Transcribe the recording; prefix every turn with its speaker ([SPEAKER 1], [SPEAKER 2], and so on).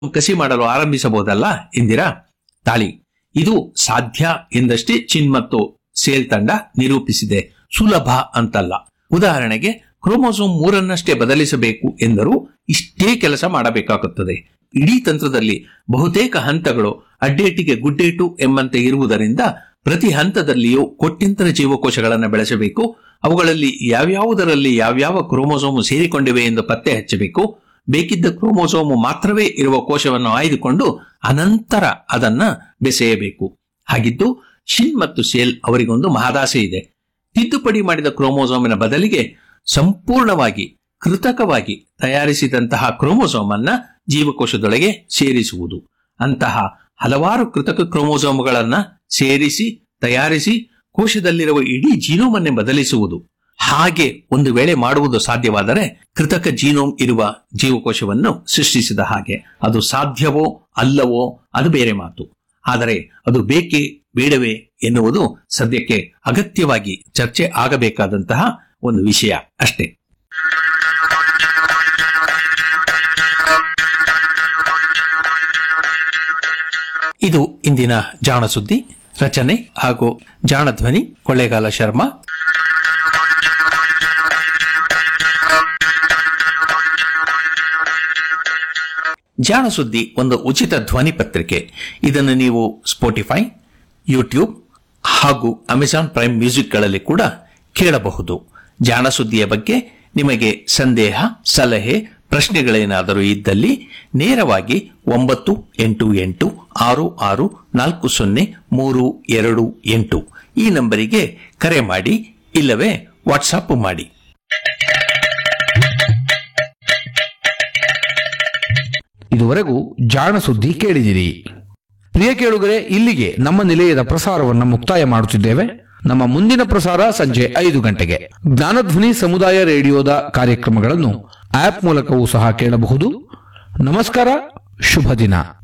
[SPEAKER 1] ಕಸಿ ಮಾಡಲು ಆರಂಭಿಸಬಹುದಲ್ಲ ಎಂದಿರಾ ತಾಳಿ ಇದು ಸಾಧ್ಯ ಎಂದಷ್ಟೇ ಚಿನ್ ಮತ್ತು ಸೇಲ್ ತಂಡ ನಿರೂಪಿಸಿದೆ ಸುಲಭ ಅಂತಲ್ಲ ಉದಾಹರಣೆಗೆ ಕ್ರೋಮೋಸೋಮ್ ಮೂರನ್ನಷ್ಟೇ ಬದಲಿಸಬೇಕು ಎಂದರೂ ಇಷ್ಟೇ ಕೆಲಸ ಮಾಡಬೇಕಾಗುತ್ತದೆ ಇಡೀ ತಂತ್ರದಲ್ಲಿ ಬಹುತೇಕ ಹಂತಗಳು ಅಡ್ಡೇಟಿಗೆ ಗುಡ್ಡೇಟು ಎಂಬಂತೆ ಇರುವುದರಿಂದ ಪ್ರತಿ ಹಂತದಲ್ಲಿಯೂ ಕೊಟ್ಯಂತರ ಜೀವಕೋಶಗಳನ್ನು ಬೆಳೆಸಬೇಕು ಅವುಗಳಲ್ಲಿ ಯಾವ್ಯಾವುದರಲ್ಲಿ ಯಾವ್ಯಾವ ಕ್ರೋಮೋಸೋಮು ಸೇರಿಕೊಂಡಿವೆ ಎಂದು ಪತ್ತೆ ಹಚ್ಚಬೇಕು ಬೇಕಿದ್ದ ಕ್ರೋಮೋಸೋಮು ಮಾತ್ರವೇ ಇರುವ ಕೋಶವನ್ನು ಆಯ್ದುಕೊಂಡು ಅನಂತರ ಅದನ್ನ ಬೆಸೆಯಬೇಕು ಹಾಗಿದ್ದು ಶಿನ್ ಮತ್ತು ಸೇಲ್ ಅವರಿಗೊಂದು ಮಹದಾಸೆ ಇದೆ ತಿದ್ದುಪಡಿ ಮಾಡಿದ ಕ್ರೋಮೋಸೋಮಿನ ಬದಲಿಗೆ ಸಂಪೂರ್ಣವಾಗಿ ಕೃತಕವಾಗಿ ತಯಾರಿಸಿದಂತಹ ಕ್ರೋಮೋಸೋಮ್ ಅನ್ನ ಜೀವಕೋಶದೊಳಗೆ ಸೇರಿಸುವುದು ಅಂತಹ ಹಲವಾರು ಕೃತಕ ಕ್ರೋಮೋಸೋಮ್ಗಳನ್ನ ಸೇರಿಸಿ ತಯಾರಿಸಿ ಕೋಶದಲ್ಲಿರುವ ಇಡೀ ಜೀನೋಮನ್ನೇ ಬದಲಿಸುವುದು ಹಾಗೆ ಒಂದು ವೇಳೆ ಮಾಡುವುದು ಸಾಧ್ಯವಾದರೆ ಕೃತಕ ಜೀನೋಮ್ ಇರುವ ಜೀವಕೋಶವನ್ನು ಸೃಷ್ಟಿಸಿದ ಹಾಗೆ ಅದು ಸಾಧ್ಯವೋ ಅಲ್ಲವೋ ಅದು ಬೇರೆ ಮಾತು ಆದರೆ ಅದು ಬೇಕೇ ಬೇಡವೇ ಎನ್ನುವುದು ಸದ್ಯಕ್ಕೆ ಅಗತ್ಯವಾಗಿ ಚರ್ಚೆ ಆಗಬೇಕಾದಂತಹ ಒಂದು ವಿಷಯ ಅಷ್ಟೇ ಇದು ಇಂದಿನ ಜಾಣ ಸುದ್ದಿ ರಚನೆ ಹಾಗೂ ಜಾಣ ಧ್ವನಿ ಕೊಳ್ಳೇಗಾಲ ಶರ್ಮಾ ಜಾಣ ಸುದ್ದಿ ಒಂದು ಉಚಿತ ಧ್ವನಿ ಪತ್ರಿಕೆ ಇದನ್ನು ನೀವು ಸ್ಪೋಟಿಫೈ ಯೂಟ್ಯೂಬ್ ಹಾಗೂ ಅಮೆಜಾನ್ ಪ್ರೈಮ್ ಮ್ಯೂಸಿಕ್ಗಳಲ್ಲಿ ಕೂಡ ಕೇಳಬಹುದು ಜಾಣ ಸುದ್ದಿಯ ಬಗ್ಗೆ ನಿಮಗೆ ಸಂದೇಹ ಸಲಹೆ ಪ್ರಶ್ನೆಗಳೇನಾದರೂ ಇದ್ದಲ್ಲಿ ನೇರವಾಗಿ ಒಂಬತ್ತು ಎಂಟು ಎಂಟು ಆರು ಆರು ನಾಲ್ಕು ಸೊನ್ನೆ ಮೂರು ಎರಡು ಎಂಟು ಈ ನಂಬರಿಗೆ ಕರೆ ಮಾಡಿ ಇಲ್ಲವೇ ವಾಟ್ಸಾಪ್ ಮಾಡಿ
[SPEAKER 2] ಇದುವರೆಗೂ ಜಾಣ ಸುದ್ದಿ ಕೇಳಿದಿರಿ ಪ್ರಿಯ ಕೇಳುಗರೆ ಇಲ್ಲಿಗೆ ನಮ್ಮ ನಿಲಯದ ಪ್ರಸಾರವನ್ನು ಮುಕ್ತಾಯ ಮಾಡುತ್ತಿದ್ದೇವೆ ನಮ್ಮ ಮುಂದಿನ ಪ್ರಸಾರ ಸಂಜೆ ಐದು ಗಂಟೆಗೆ ಜ್ಞಾನಧ್ವನಿ ಸಮುದಾಯ ರೇಡಿಯೋದ ಕಾರ್ಯಕ್ರಮಗಳನ್ನು ಆಪ್ ಮೂಲಕವೂ ಸಹ ಕೇಳಬಹುದು ನಮಸ್ಕಾರ ಶುಭ ದಿನ